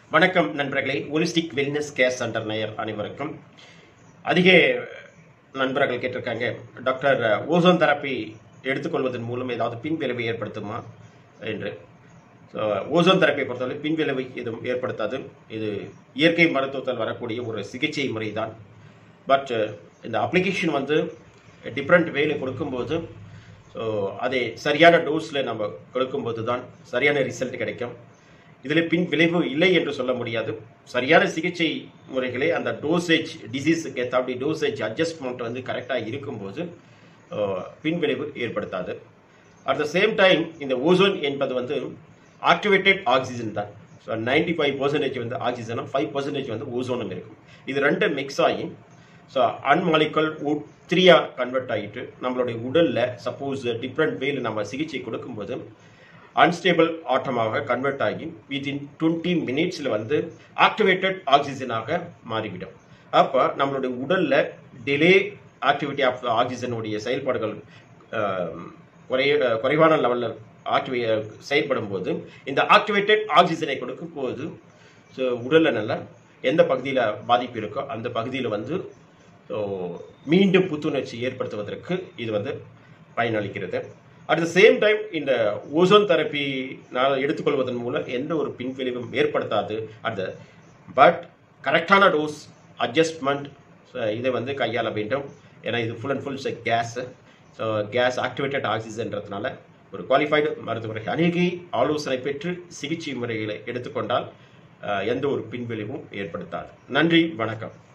வணக்கம் நண்பர்களே ஒலிஸ்டிக் wellness care centre நேயர் அனைவருக்கும் அதிக நண்பர்கள் கேட்டிருக்காங்க டாக்டர் ஓசோன் தெரப்பி எடுத்துக்கொள்வதன் மூலம் ஏதாவது பின்விளைவை ஏற்படுத்துமா என்று ஸோ ஓசோன் தெரப்பியை பொறுத்தவரை பின்விளைவை எதுவும் ஏற்படுத்தாது இது இயற்கை மருத்துவத்தில் வரக்கூடிய ஒரு சிகிச்சை முறை தான் பட் இந்த அப்ளிகேஷன் வந்து டிஃப்ரெண்ட் வேல கொடுக்கும்போது ஸோ அதை சரியான டோஸில் நம்ம கொடுக்கும்போது தான் சரியான ரிசல்ட் கிடைக்கும் இதில் பின் விளைவு இல்லை என்று சொல்ல முடியாது சரியான சிகிச்சை முறைகளே அந்த டோசேஜ் டிசீஸுக்கு ஏற்றாப்படி டோசேஜ் அட்ஜஸ்ட்மெண்ட் வந்து கரெக்டாக இருக்கும்போது அஹ், பின் விளைவு ஏற்படுத்தாது அட் த சேம் டைம் இந்த ஓசோன் என்பது வந்து ஆக்டிவேட்டட் ஆக்சிஜன் தான் ஸோ நைன்டி ஃபைவ் பர்சன்டேஜ் வந்து ஆக்சிஜனும் ஃபைவ் பர்சன்டேஜ் வந்து ஓசோனும் இருக்கும் இது ரெண்டு மிக்ஸ் ஆகி ஸோ அன்மாலிக்கல் த்ரீயா கன்வெர்ட் ஆகிட்டு நம்மளுடைய உடலில் சப்போஸ் டிஃப்ரெண்ட் வேல நம்ம சிகிச்சை கொடுக்கும்போது அன்ஸ்டேபிள் ஆட்டமாக கன்வெர்ட் ஆகி வித்தின் டுவெண்ட்டி மினிட்ஸில் வந்து ஆக்டிவேட்டட் ஆக்சிஜனாக மாறிவிடும் அப்போ நம்மளுடைய உடலில் டிலே ஆக்டிவிட்டி ஆஃப் ஆக்சிஜனுடைய செயல்பாடுகள் ஆம், குறைய குறைவான லெவலில் ஆக்டிவே செயல்படும் போது இந்த ஆக்டிவேட்டட் ஆக்சிஜனை கொடுக்கும் போது ஸோ உடலில் நல்ல எந்த பகுதியில் பாதிப்பு இருக்கோ அந்த பகுதியில் வந்து ஸோ மீண்டும் புத்துணர்ச்சி ஏற்படுத்துவதற்கு இது வந்து பயனளிக்கிறது அட் த சேம் டைம் இந்த ஓசோன் தெரப்பி நான் எடுத்துக்கொள்வதன் மூலம் எந்த ஒரு பின்விளைவும் ஏற்படுத்தாது அட் த பட் கரெக்டான டோஸ் அட்ஜஸ்ட்மெண்ட் இதை வந்து கையாள வேண்டும் ஏன்னா இது full and full gas so gas activated ஆக்சிஜன்றதுனால ஒரு குவாலிஃபைடு மருத்துவரை அணுகி ஆலோசனை பெற்று சிகிச்சை முறைகளை எடுத்துக்கொண்டால் அஹ், எந்த ஒரு பின்விளைவும் ஏற்படுத்தாது நன்றி வணக்கம்